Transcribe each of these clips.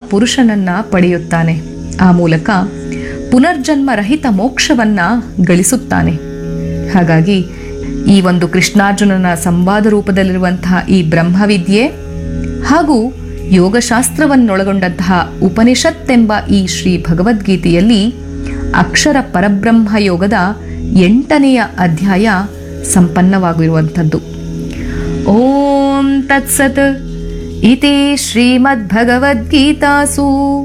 ಪುರುಷನನ್ನ ಪಡೆಯುತ್ತಾನೆ ಆ ಮೂಲಕ ಪುನರ್ಜನ್ಮ ರಹಿತ ಮೋಕ್ಷವನ್ನ ಗಳಿಸುತ್ತಾನೆ ಹಾಗಾಗಿ ಈ ಒಂದು ಕೃಷ್ಣಾರ್ಜುನನ ಸಂವಾದ ರೂಪದಲ್ಲಿರುವಂತಹ ಈ ಬ್ರಹ್ಮವಿದ್ಯೆ ಹಾಗೂ ಯೋಗಶಾಸ್ತ್ರವನ್ನೊಳಗೊಂಡಂತಹ ಉಪನಿಷತ್ತೆಂಬ ಈ ಶ್ರೀ ಭಗವದ್ಗೀತೆಯಲ್ಲಿ ಅಕ್ಷರ ಪರಬ್ರಹ್ಮ ಯೋಗದ ಎಂಟನೆಯ ಅಧ್ಯಾಯ ಸಂಪನ್ನವಾಗಿರುವಂಥದ್ದು ಓಂ ತತ್ಸತ್ ಇತಿ ಶ್ರೀಮದ್ಭಗವದ್ಗೀತಾಸು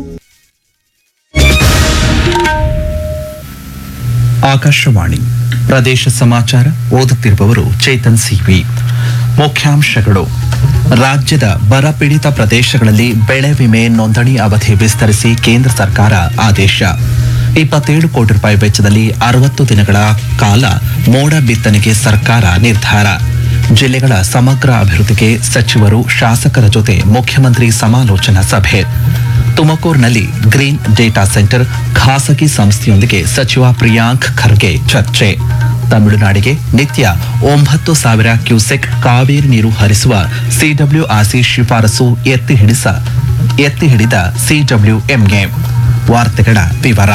ಆಕಾಶವಾಣಿ ಪ್ರದೇಶ ಸಮಾಚಾರ ಓದುತ್ತಿರುವವರು ಚೇತನ್ ಸಿವಿ ಮುಖ್ಯಾಂಶಗಳು ರಾಜ್ಯದ ಬರಪೀಡಿತ ಪ್ರದೇಶಗಳಲ್ಲಿ ಬೆಳೆ ವಿಮೆ ನೋಂದಣಿ ಅವಧಿ ವಿಸ್ತರಿಸಿ ಕೇಂದ್ರ ಸರ್ಕಾರ ಆದೇಶ ಇಪ್ಪತ್ತೇಳು ಕೋಟಿ ರೂಪಾಯಿ ವೆಚ್ಚದಲ್ಲಿ ಅರವತ್ತು ದಿನಗಳ ಕಾಲ ಮೋಡ ಬಿತ್ತನೆಗೆ ಸರ್ಕಾರ ನಿರ್ಧಾರ ಜಿಲ್ಲೆಗಳ ಸಮಗ್ರ ಅಭಿವೃದ್ಧಿಗೆ ಸಚಿವರು ಶಾಸಕರ ಜೊತೆ ಮುಖ್ಯಮಂತ್ರಿ ಸಮಾಲೋಚನಾ ಸಭೆ ತುಮಕೂರಿನಲ್ಲಿ ಗ್ರೀನ್ ಡೇಟಾ ಸೆಂಟರ್ ಖಾಸಗಿ ಸಂಸ್ಥೆಯೊಂದಿಗೆ ಸಚಿವ ಪ್ರಿಯಾಂಕ್ ಖರ್ಗೆ ಚರ್ಚೆ ತಮಿಳುನಾಡಿಗೆ ನಿತ್ಯ ಒಂಬತ್ತು ಸಾವಿರ ಕ್ಯೂಸೆಕ್ ಕಾವೇರಿ ನೀರು ಹರಿಸುವ ಸಿಡಬ್ಲ್ಯೂಆರ್ಸಿ ಶಿಫಾರಸು ಎತ್ತಿ ಹಿಡಿಸ ಎತ್ತಿ ಹಿಡಿದ ಸಿಡಬ್ಲ್ಯೂಎಂಗೆ ವಾರ್ತೆಗಳ ವಿವರ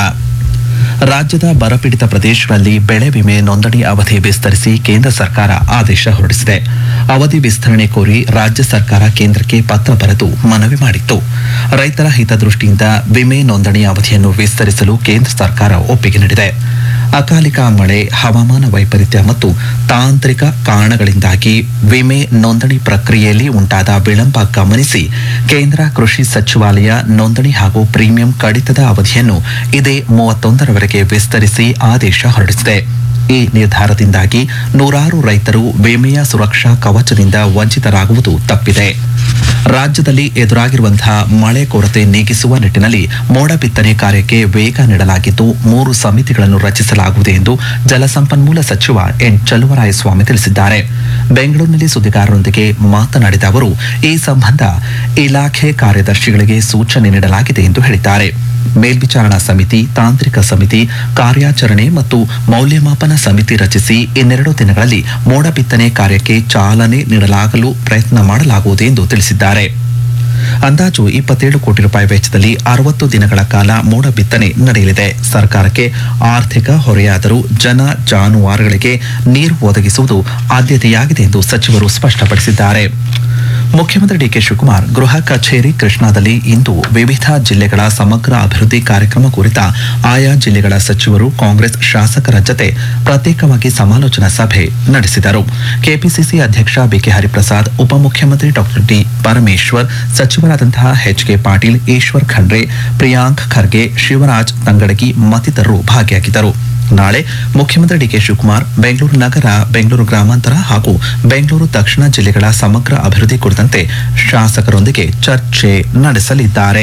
ರಾಜ್ಯದ ಬರಪೀಡಿತ ಪ್ರದೇಶಗಳಲ್ಲಿ ಬೆಳೆ ವಿಮೆ ನೋಂದಣಿ ಅವಧಿ ವಿಸ್ತರಿಸಿ ಕೇಂದ್ರ ಸರ್ಕಾರ ಆದೇಶ ಹೊರಡಿಸಿದೆ ಅವಧಿ ವಿಸ್ತರಣೆ ಕೋರಿ ರಾಜ್ಯ ಸರ್ಕಾರ ಕೇಂದ್ರಕ್ಕೆ ಪತ್ರ ಬರೆದು ಮನವಿ ಮಾಡಿತ್ತು ರೈತರ ಹಿತದೃಷ್ಟಿಯಿಂದ ವಿಮೆ ನೋಂದಣಿ ಅವಧಿಯನ್ನು ವಿಸ್ತರಿಸಲು ಕೇಂದ್ರ ಸರ್ಕಾರ ಒಪ್ಪಿಗೆ ನೀಡಿದೆ ಅಕಾಲಿಕ ಮಳೆ ಹವಾಮಾನ ವೈಪರೀತ್ಯ ಮತ್ತು ತಾಂತ್ರಿಕ ಕಾರಣಗಳಿಂದಾಗಿ ವಿಮೆ ನೋಂದಣಿ ಪ್ರಕ್ರಿಯೆಯಲ್ಲಿ ಉಂಟಾದ ವಿಳಂಬ ಗಮನಿಸಿ ಕೇಂದ್ರ ಕೃಷಿ ಸಚಿವಾಲಯ ನೋಂದಣಿ ಹಾಗೂ ಪ್ರೀಮಿಯಂ ಕಡಿತದ ಅವಧಿಯನ್ನು ಇದೇ ಮೂವತ್ತೊಂದರವರೆಗೆ ವಿಸ್ತರಿಸಿ ಆದೇಶ ಹೊರಡಿಸಿದೆ ಈ ನಿರ್ಧಾರದಿಂದಾಗಿ ನೂರಾರು ರೈತರು ವಿಮೆಯ ಸುರಕ್ಷಾ ಕವಚದಿಂದ ವಂಚಿತರಾಗುವುದು ತಪ್ಪಿದೆ ರಾಜ್ಯದಲ್ಲಿ ಎದುರಾಗಿರುವಂತಹ ಮಳೆ ಕೊರತೆ ನೀಗಿಸುವ ನಿಟ್ಟಿನಲ್ಲಿ ಮೋಡ ಬಿತ್ತನೆ ಕಾರ್ಯಕ್ಕೆ ವೇಗ ನೀಡಲಾಗಿದ್ದು ಮೂರು ಸಮಿತಿಗಳನ್ನು ರಚಿಸಲಾಗುವುದು ಎಂದು ಜಲಸಂಪನ್ಮೂಲ ಸಚಿವ ಎನ್ ಚಲುವರಾಯಸ್ವಾಮಿ ತಿಳಿಸಿದ್ದಾರೆ ಬೆಂಗಳೂರಿನಲ್ಲಿ ಸುದ್ದಿಗಾರರೊಂದಿಗೆ ಮಾತನಾಡಿದ ಅವರು ಈ ಸಂಬಂಧ ಇಲಾಖೆ ಕಾರ್ಯದರ್ಶಿಗಳಿಗೆ ಸೂಚನೆ ನೀಡಲಾಗಿದೆ ಎಂದು ಹೇಳಿದ್ದಾರೆ ಮೇಲ್ವಿಚಾರಣಾ ಸಮಿತಿ ತಾಂತ್ರಿಕ ಸಮಿತಿ ಕಾರ್ಯಾಚರಣೆ ಮತ್ತು ಮೌಲ್ಯಮಾಪನ ಸಮಿತಿ ರಚಿಸಿ ಇನ್ನೆರಡು ದಿನಗಳಲ್ಲಿ ಮೋಡ ಬಿತ್ತನೆ ಕಾರ್ಯಕ್ಕೆ ಚಾಲನೆ ನೀಡಲಾಗಲು ಪ್ರಯತ್ನ ಮಾಡಲಾಗುವುದು ಎಂದು ತಿಳಿಸಿದ್ದಾರೆ ಅಂದಾಜು ಇಪ್ಪತ್ತೇಳು ಕೋಟಿ ರೂಪಾಯಿ ವೆಚ್ಚದಲ್ಲಿ ಅರವತ್ತು ದಿನಗಳ ಕಾಲ ಮೋಡ ಬಿತ್ತನೆ ನಡೆಯಲಿದೆ ಸರ್ಕಾರಕ್ಕೆ ಆರ್ಥಿಕ ಹೊರೆಯಾದರೂ ಜನ ಜಾನುವಾರುಗಳಿಗೆ ನೀರು ಒದಗಿಸುವುದು ಆದ್ಯತೆಯಾಗಿದೆ ಎಂದು ಸಚಿವರು ಸ್ಪಷ್ಟಪಡಿಸಿದ್ದಾರೆ ಮುಖ್ಯಮಂತ್ರಿ ಡಿಕೆ ಶಿವಕುಮಾರ್ ಗೃಹ ಕಚೇರಿ ಕೃಷ್ಣಾದಲ್ಲಿ ಇಂದು ವಿವಿಧ ಜಿಲ್ಲೆಗಳ ಸಮಗ್ರ ಅಭಿವೃದ್ಧಿ ಕಾರ್ಯಕ್ರಮ ಕುರಿತ ಆಯಾ ಜಿಲ್ಲೆಗಳ ಸಚಿವರು ಕಾಂಗ್ರೆಸ್ ಶಾಸಕರ ಜತೆ ಪ್ರತ್ಯೇಕವಾಗಿ ಸಮಾಲೋಚನಾ ಸಭೆ ನಡೆಸಿದರು ಕೆಪಿಸಿಸಿ ಅಧ್ಯಕ್ಷ ಬಿಕೆ ಹರಿಪ್ರಸಾದ್ ಉಪಮುಖ್ಯಮಂತ್ರಿ ಡಾಕ್ಟರ್ ಡಿ ಪರಮೇಶ್ವರ್ ಸಚಿವರಾದಂತಹ ಎಚ್ ಕೆ ಪಾಟೀಲ್ ಈಶ್ವರ್ ಖಂಡ್ರೆ ಪ್ರಿಯಾಂಕ್ ಖರ್ಗೆ ಶಿವರಾಜ್ ತಂಗಡಗಿ ಮತ್ತಿತರರು ಭಾಗಿಯಾಗಿದ್ದರು ನಾಳೆ ಮುಖ್ಯಮಂತ್ರಿ ಡಿಕೆ ಶಿವಕುಮಾರ್ ಬೆಂಗಳೂರು ನಗರ ಬೆಂಗಳೂರು ಗ್ರಾಮಾಂತರ ಹಾಗೂ ಬೆಂಗಳೂರು ದಕ್ಷಿಣ ಜಿಲ್ಲೆಗಳ ಸಮಗ್ರ ಅಭಿವೃದ್ಧಿ ಕುರಿತಂತೆ ಶಾಸಕರೊಂದಿಗೆ ಚರ್ಚೆ ನಡೆಸಲಿದ್ದಾರೆ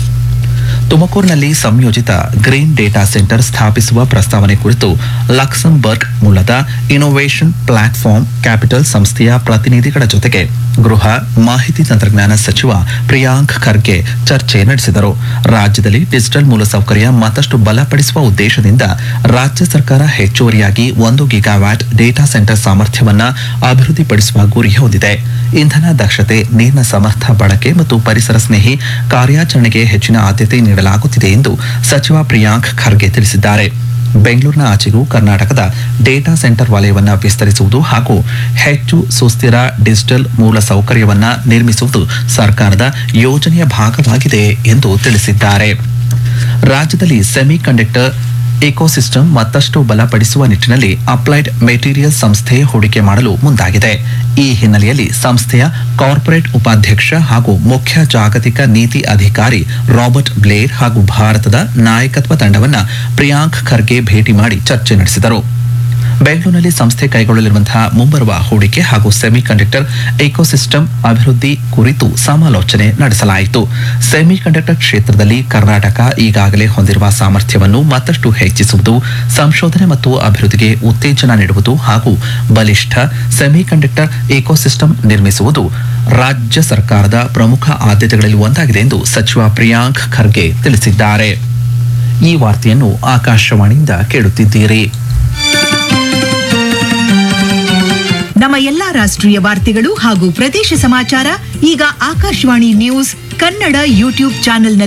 ತುಮಕೂರಿನಲ್ಲಿ ಸಂಯೋಜಿತ ಗ್ರೀನ್ ಡೇಟಾ ಸೆಂಟರ್ ಸ್ಥಾಪಿಸುವ ಪ್ರಸ್ತಾವನೆ ಕುರಿತು ಲಕ್ಸಂಬರ್ಗ್ ಮೂಲದ ಇನೋವೇಷನ್ ಪ್ಲಾಟ್ಫಾರ್ಮ್ ಕ್ಯಾಪಿಟಲ್ ಸಂಸ್ಥೆಯ ಪ್ರತಿನಿಧಿಗಳ ಜೊತೆಗೆ ಗೃಹ ಮಾಹಿತಿ ತಂತ್ರಜ್ಞಾನ ಸಚಿವ ಪ್ರಿಯಾಂಕ್ ಖರ್ಗೆ ಚರ್ಚೆ ನಡೆಸಿದರು ರಾಜ್ಯದಲ್ಲಿ ಡಿಜಿಟಲ್ ಮೂಲಸೌಕರ್ಯ ಮತ್ತಷ್ಟು ಬಲಪಡಿಸುವ ಉದ್ದೇಶದಿಂದ ರಾಜ್ಯ ಸರ್ಕಾರ ಹೆಚ್ಚುವರಿಯಾಗಿ ಒಂದು ಗಿಗಾವ್ಯಾಟ್ ಡೇಟಾ ಸೆಂಟರ್ ಸಾಮರ್ಥ್ಯವನ್ನ ಅಭಿವೃದ್ಧಿಪಡಿಸುವ ಗುರಿ ಹೊಂದಿದೆ ಇಂಧನ ದಕ್ಷತೆ ನೀರಿನ ಸಮರ್ಥ ಬಳಕೆ ಮತ್ತು ಪರಿಸರ ಸ್ನೇಹಿ ಕಾರ್ಯಾಚರಣೆಗೆ ಹೆಚ್ಚಿನ ಆದ್ಯತೆ ನೀಡಲಾಗುತ್ತಿದೆ ಎಂದು ಸಚಿವ ಪ್ರಿಯಾಂಕ್ ಖರ್ಗೆ ತಿಳಿಸಿದ್ದಾರೆ ಬೆಂಗಳೂರಿನ ಆಚೆಗೂ ಕರ್ನಾಟಕದ ಡೇಟಾ ಸೆಂಟರ್ ವಲಯವನ್ನ ವಿಸ್ತರಿಸುವುದು ಹಾಗೂ ಹೆಚ್ಚು ಸುಸ್ಥಿರ ಡಿಜಿಟಲ್ ಮೂಲ ಸೌಕರ್ಯವನ್ನ ನಿರ್ಮಿಸುವುದು ಸರ್ಕಾರದ ಯೋಜನೆಯ ಭಾಗವಾಗಿದೆ ಎಂದು ತಿಳಿಸಿದ್ದಾರೆ ರಾಜ್ಯದಲ್ಲಿ ಸೆಮಿ ಕಂಡಕ್ಟರ್ ಇಕೋಸಿಸ್ಟಮ್ ಮತ್ತಷ್ಟು ಬಲಪಡಿಸುವ ನಿಟ್ಟಿನಲ್ಲಿ ಅಪ್ಲೈಡ್ ಮೆಟೀರಿಯಲ್ ಸಂಸ್ಥೆ ಹೂಡಿಕೆ ಮಾಡಲು ಮುಂದಾಗಿದೆ ಈ ಹಿನ್ನೆಲೆಯಲ್ಲಿ ಸಂಸ್ಥೆಯ ಕಾರ್ಪೊರೇಟ್ ಉಪಾಧ್ಯಕ್ಷ ಹಾಗೂ ಮುಖ್ಯ ಜಾಗತಿಕ ನೀತಿ ಅಧಿಕಾರಿ ರಾಬರ್ಟ್ ಬ್ಲೇರ್ ಹಾಗೂ ಭಾರತದ ನಾಯಕತ್ವ ತಂಡವನ್ನ ಪ್ರಿಯಾಂಕ್ ಖರ್ಗೆ ಭೇಟಿ ಮಾಡಿ ಚರ್ಚೆ ನಡೆಸಿದರು ಬೆಂಗಳೂರಿನಲ್ಲಿ ಸಂಸ್ಥೆ ಕೈಗೊಳ್ಳಲಿರುವಂತಹ ಮುಂಬರುವ ಹೂಡಿಕೆ ಹಾಗೂ ಸೆಮಿ ಕಂಡಕ್ಟರ್ ಎಕೋಸಿಸ್ಟಮ್ ಅಭಿವೃದ್ಧಿ ಕುರಿತು ಸಮಾಲೋಚನೆ ನಡೆಸಲಾಯಿತು ಸೆಮಿ ಕಂಡಕ್ಟರ್ ಕ್ಷೇತ್ರದಲ್ಲಿ ಕರ್ನಾಟಕ ಈಗಾಗಲೇ ಹೊಂದಿರುವ ಸಾಮರ್ಥ್ಯವನ್ನು ಮತ್ತಷ್ಟು ಹೆಚ್ಚಿಸುವುದು ಸಂಶೋಧನೆ ಮತ್ತು ಅಭಿವೃದ್ಧಿಗೆ ಉತ್ತೇಜನ ನೀಡುವುದು ಹಾಗೂ ಬಲಿಷ್ಠ ಸೆಮಿ ಕಂಡಕ್ಟರ್ ಎಕೋಸಿಸ್ಟಮ್ ನಿರ್ಮಿಸುವುದು ರಾಜ್ಯ ಸರ್ಕಾರದ ಪ್ರಮುಖ ಆದ್ಯತೆಗಳಲ್ಲಿ ಒಂದಾಗಿದೆ ಎಂದು ಸಚಿವ ಪ್ರಿಯಾಂಕ್ ಖರ್ಗೆ ತಿಳಿಸಿದ್ದಾರೆ ಈ ವಾರ್ತೆಯನ್ನು ಆಕಾಶವಾಣಿಯಿಂದ ಕೇಳುತ್ತಿದ್ದೀರಿ ನಮ್ಮ ಎಲ್ಲಾ ರಾಷ್ಟ್ರೀಯ ವಾರ್ತೆಗಳು ಹಾಗೂ ಪ್ರದೇಶ ಸಮಾಚಾರ ಈಗ ಆಕಾಶವಾಣಿ ನ್ಯೂಸ್ ಕನ್ನಡ ಯೂಟ್ಯೂಬ್ ಚಾನೆಲ್ನಲ್ಲಿ